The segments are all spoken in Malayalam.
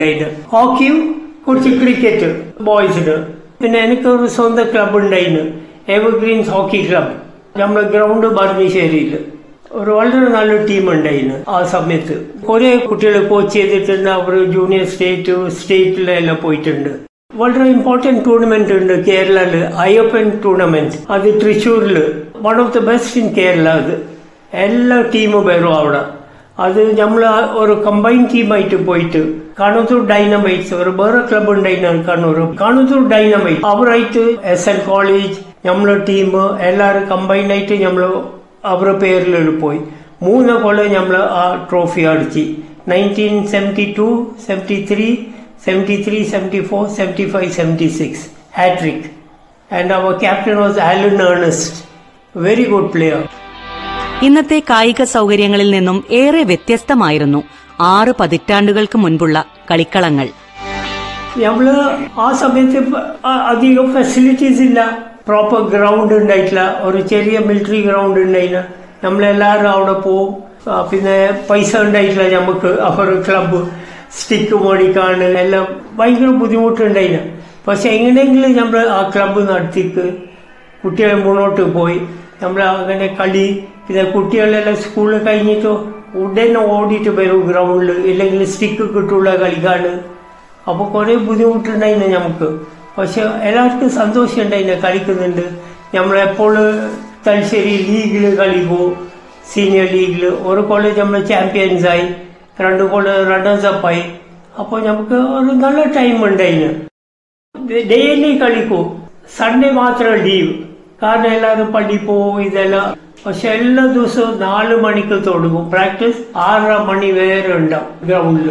ഉണ്ടായിരുന്നു ഹോക്കിയും കുറച്ച് ക്രിക്കറ്റ് ബോയ്സിന് പിന്നെ എനിക്കൊരു സ്വന്തം ക്ലബ് ഉണ്ടായിരുന്നു എവർഗ്രീൻസ് ഹോക്കി ക്ലബ് നമ്മുടെ ഗ്രൗണ്ട് ഭരണശ്ശേരിയിൽ ഒരു വളരെ നല്ല ടീം ഉണ്ടായിരുന്നു ആ സമയത്ത് കുറെ കുട്ടികൾ കോച്ച് ചെയ്തിട്ടുണ്ട് അവർ ജൂനിയർ സ്റ്റേറ്റ് സ്റ്റേറ്റിലെല്ലാം പോയിട്ടുണ്ട് വളരെ ഇമ്പോർട്ടന്റ് ടൂർണമെന്റ് ഉണ്ട് കേരളയിൽ അയ്യപ്പൻ ടൂർണമെന്റ് അത് തൃശ്ശൂരിൽ one of the best in Kerala അത് എല്ലാ ടീമും വരും അവിടെ അത് നമ്മൾ ഒരു കമ്പൈൻ ടീമായിട്ട് പോയിട്ട് കണ്ണൂർ ഡൈനമൈറ്റ്സ് ഒരു വേറെ ക്ലബ് ഉണ്ടായിരുന്നു കണ്ണൂർ കണ്ണൂർ ഡൈനമൈറ്റ് അവരായിട്ട് എസ് എൻ കോളേജ് നമ്മളെ ടീം എല്ലാവരും കമ്പൈൻ ആയിട്ട് നമ്മൾ അവരുടെ പേരിൽ പോയി മൂന്ന് കൊല്ലം നമ്മൾ ആ ട്രോഫി അടിച്ച് nineteen seventy two seventy three seventy three seventy four seventy five seventy six hat trick and our captain was Alan Ernest very good player ഇന്നത്തെ കായിക സൗകര്യങ്ങളിൽ നിന്നും ഏറെ വ്യത്യസ്തമായിരുന്നു ആറ് പതിറ്റാണ്ടുകൾക്ക് മുൻപുള്ള കളിക്കളങ്ങൾ നമ്മള് ആ സമയത്ത് പ- അ- അധികം ഫെസിലിറ്റീസ് ഇല്ല പ്രോപ്പർ ഗ്രൗണ്ട് ഉണ്ടായിട്ടില്ല ഒരു ചെറിയ മിലിറ്ററി ഗ്രൗണ്ട് ഉണ്ടായില്ല നമ്മളെല്ലാവരും അവിടെ പോവും ആ, പിന്നെ പൈസ ഉണ്ടായിട്ടില്ല നമുക്ക് അവർ ക്ലബ്ബ് സ്റ്റിക്ക് മേടിക്കാണ് എല്ലാം ഭയങ്കര ബുദ്ധിമുട്ടുണ്ടായില്ല പക്ഷെ എങ്ങനെയെങ്കിലും നമ്മൾ ആ ക്ലബ്ബ് നടത്തിക്ക് കുട്ടികൾ മുന്നോട്ട് പോയി നമ്മൾ അങ്ങനെ കളി പിന്നെ കുട്ടികളെല്ലാം സ്കൂളിൽ കഴിഞ്ഞിട്ട് ഉടനെ ഓടിയിട്ട് വരും ഗ്രൗണ്ടിൽ ഇല്ലെങ്കിൽ സ്റ്റിക്ക് കിട്ടുള്ള കളിക്കാണ് അപ്പൊ കുറെ ബുദ്ധിമുട്ടുണ്ടായിരുന്നു നമുക്ക് പക്ഷെ എല്ലാവർക്കും സന്തോഷം ഉണ്ടായിരുന്നു കളിക്കുന്നുണ്ട് നമ്മളെപ്പോൾ തലശ്ശേരി ലീഗിൽ കളിക്കൂ സീനിയർ ലീഗിൽ ഒരു കോളേജ് നമ്മൾ ചാമ്പ്യൻസ് ആയി രണ്ട് കോളേജ് റണ്ണേഴ്സ് അപ്പ് ആയി അപ്പോൾ നമുക്ക് ഒരു നല്ല ടൈം ഉണ്ടായിരുന്നു ഡെയിലി കളിക്കൂ സൺഡേ മാത്രം ലീവ് കാരണം എല്ലാവരും പള്ളി പോവും ഇതെല്ലാം പക്ഷെ എല്ലാ ദിവസവും നാല് മണിക്ക് തുടങ്ങും പ്രാക്ടീസ് ആറര മണി വരെ ഉണ്ടാവും ഗ്രൗണ്ടിൽ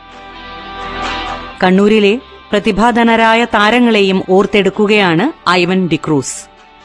കണ്ണൂരിലെ പ്രതിഭാധനരായ താരങ്ങളെയും ഓർത്തെടുക്കുകയാണ് ഐവൻ ഡിക്രൂസ്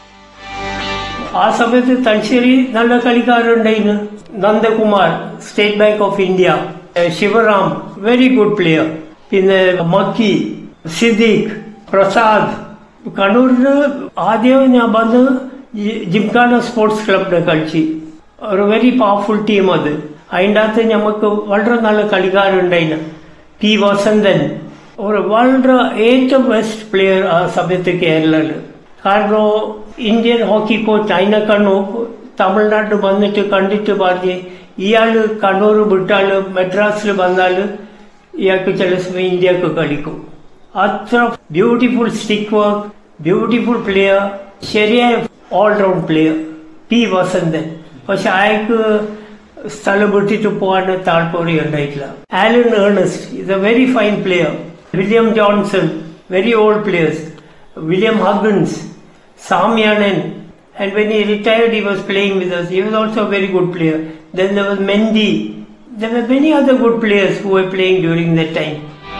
ആ സമയത്ത് തലശ്ശേരി നല്ല കളിക്കാരുണ്ടായിരുന്നു Nandakumar State Bank of India uh Sivaram very good player പിന്നെ മക്കി സിദ്ദീഖ് പ്രസാദ് കണ്ണൂരിന് ആദ്യം ഞാൻ വന്ന് ജി- ജിംഖാന സ്പോർട്സ് ക്ലബിനെ കളിച്ച് ഒരു വെരി പവർഫുൾ ടീം അത് അതിൻ്റെ അകത്ത് നമുക്ക് വളരെ നല്ല കളിക്കാരുണ്ടായിരുന്നു പി വസന്തൻ ഒരു വളരെ ഏറ്റവും ബെസ്റ്റ് പ്ലെയർ ആ സമയത്ത് കേരളയിൽ കാരണം ഇന്ത്യൻ ഹോക്കി കോച്ച് അതിനെ കണ്ണു തമിഴ്നാട്ടിൽ വന്നിട്ട് കണ്ടിട്ട് പറഞ്ഞ് ഇയാള് കണ്ണൂർ വിട്ടാല് മദ്രാസിൽ വന്നാല് ഇയാൾക്ക് ചില സമയം ഇന്ത്യക്ക് കളിക്കും അത്ര beautiful stick work beautiful player ശരിയായ ഓൾറൗണ്ട് പ്ലെയർ പി വസന്തൻ പക്ഷെ അയാൾക്ക് സ്ഥലം വിട്ടിട്ട് പോകാൻ താല്പര്യം ഉണ്ടായിട്ടില്ല Alan Ernest is a very fine player William Johnson very old players William Huggins, Sam Yanen, and when he retired, he was playing with us. He was also a very good player. Then there was Mendy. There were many other good players who were playing during that time.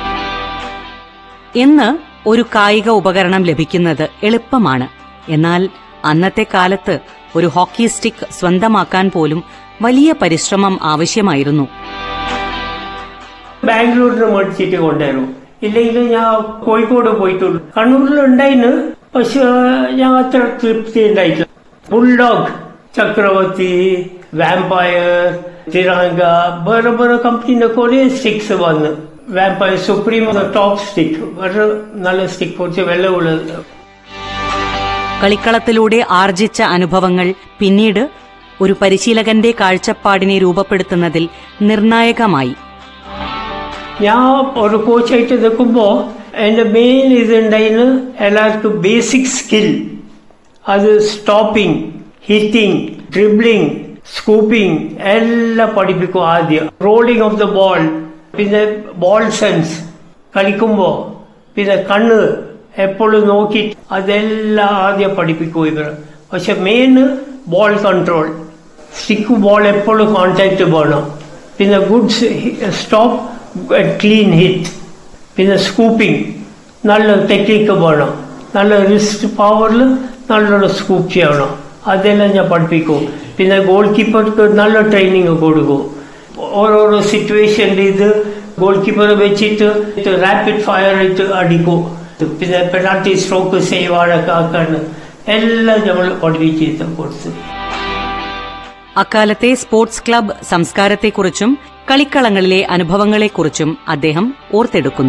ഇന്ന് ഒരു കായിക ഉപകരണം ലഭിക്കുന്നത് എളുപ്പമാണ് എന്നാൽ അന്നത്തെ കാലത്ത് ഒരു ഹോക്കി സ്റ്റിക്ക് സ്വന്തമാക്കാൻ പോലും വലിയ പരിശ്രമം ആവശ്യമായിരുന്നു ബാംഗ്ലൂരിന് മേടിച്ചിട്ട് കൊണ്ടുവരും ഇല്ലെങ്കിൽ ഞാൻ കോഴിക്കോട് പോയിട്ടുള്ളൂ കണ്ണൂരിൽ ഉണ്ടായിന് പക്ഷെ ഞാൻ അത്ര തൃപ്തി ഉണ്ടായിട്ടില്ല ബുൾഡോഗ് ചക്രവർത്തി വാമ്പയർ തിരങ്ക വേറെ വേറെ കമ്പനിന്റെ കുറെ സ്റ്റിക്സ് വന്ന് വാമ്പയർ സുപ്രീം ടോപ്പ് സ്റ്റിക്ക് വളരെ നല്ല സ്റ്റിക്ക് കുറച്ച് വെള്ളമുള്ളത് കളിക്കളത്തിലൂടെ ആർജിച്ച അനുഭവങ്ങൾ പിന്നീട് ഒരു പരിശീലകന്റെ കാഴ്ചപ്പാടിനെ രൂപപ്പെടുത്തുന്നതിൽ നിർണായകമായി ഞാൻ ഒരു കോച്ചായിട്ട് നിൽക്കുമ്പോ എന്റെ മെയിൻ ഇതുണ്ടായിരുന്നു എല്ലാവർക്കും ബേസിക് സ്കിൽ അത് സ്റ്റോപ്പിംഗ് ഹിറ്റിംഗ് ഡ്രിബ്ലിംഗ് സ്കൂപ്പിംഗ് എല്ലാം പഠിപ്പിക്കും ആദ്യം റോളിംഗ് ഓഫ് ദ ബോൾ പിന്നെ ബോൾ സെൻസ് കളിക്കുമ്പോ പിന്നെ കണ്ണ് എപ്പോഴും നോക്കി അതെല്ലാം ആദ്യം പഠിപ്പിക്കും ഇവർ പക്ഷെ main ball control stick ball എപ്പോഴും കോണ്ടാക്ട് വേണം പിന്നെ ഗുഡ് സ്റ്റോപ്പ് ക്ലീൻ ഹിറ്റ് പിന്നെ സ്കൂപ്പിംഗ് നല്ല ടെക്നിക്ക് വേണം നല്ല റിസ്റ്റ് പവറിൽ നല്ലോണം സ്കൂപ്പ് ചെയ്യണം അതെല്ലാം ഞാൻ പഠിപ്പിക്കും പിന്നെ ഗോൾ കീപ്പർക്ക് നല്ല ട്രെയിനിങ് കൊടുക്കും ഓരോരോ സിറ്റുവേഷനിൽ ഇത് ഗോൾ കീപ്പർ വെച്ചിട്ട് റാപ്പിഡ് ഫയർ ആയിട്ട് അടിക്കും പിന്നെ പെനാൾട്ടി സ്ട്രോക്ക് സേവ് ആഴൊക്കെ ആക്കാണ് എല്ലാം നമ്മൾ പഠിപ്പിച്ച് കൊടുത്ത് അക്കാലത്തെ സ്പോർട്സ് ക്ലബ് സംസ്കാരത്തെക്കുറിച്ചും കളിക്കളങ്ങളിലെ അനുഭവങ്ങളെക്കുറിച്ചും അദ്ദേഹം ഓർത്തെടുക്കുന്നു